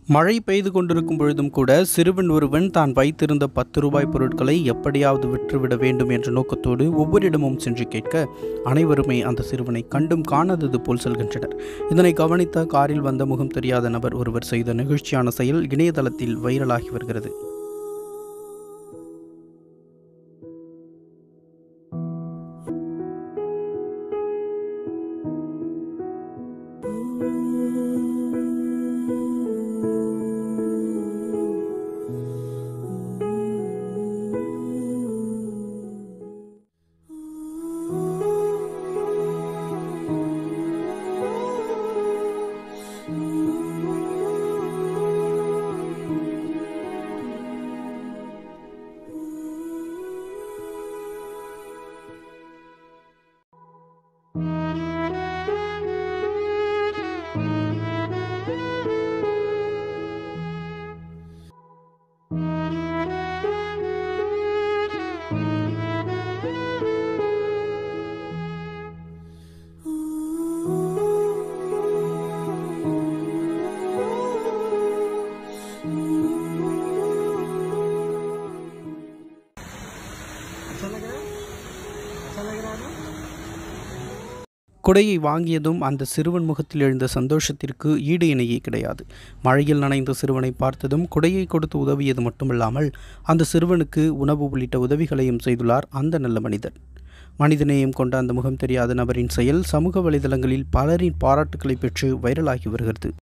மழை பெய்து கொண்டிருக்கும் பொழுதும் கூட சிறுவன் ஒருவன் தான் வைத்திருந்த பத்து ரூபாய் பொருட்களை எப்படியாவது விற்றுவிட வேண்டும் என்ற நோக்கத்தோடு ஒவ்வொரு இடமும் சென்று கேட்க அனைவருமே அந்த சிறுவனை கண்டும் காணாதது போல் செல்கின்றனர் இதனை கவனித்த காரில் வந்த முகம் தெரியாத நபர் ஒருவர் செய்த நிகழ்ச்சியான செயல் இணையதளத்தில் வைரலாகி வருகிறது अच्छा लग रहा है अच्छा लग रहा है ना குடையை வாங்கியதும் அந்த சிறுவன் முகத்தில் எழுந்த சந்தோஷத்திற்கு ஈடு இணையே கிடையாது மழையில் நனைந்த சிறுவனை பார்த்ததும் குடையை கொடுத்து உதவியது மட்டுமல்லாமல் அந்த சிறுவனுக்கு உணவு உள்ளிட்ட உதவிகளையும் செய்துள்ளார் அந்த நல்ல மனிதர் மனிதநேயம் கொண்ட அந்த முகம் தெரியாத நபரின் செயல் சமூக வலைதளங்களில் பலரின் பாராட்டுக்களை பெற்று வைரலாகி வருகிறது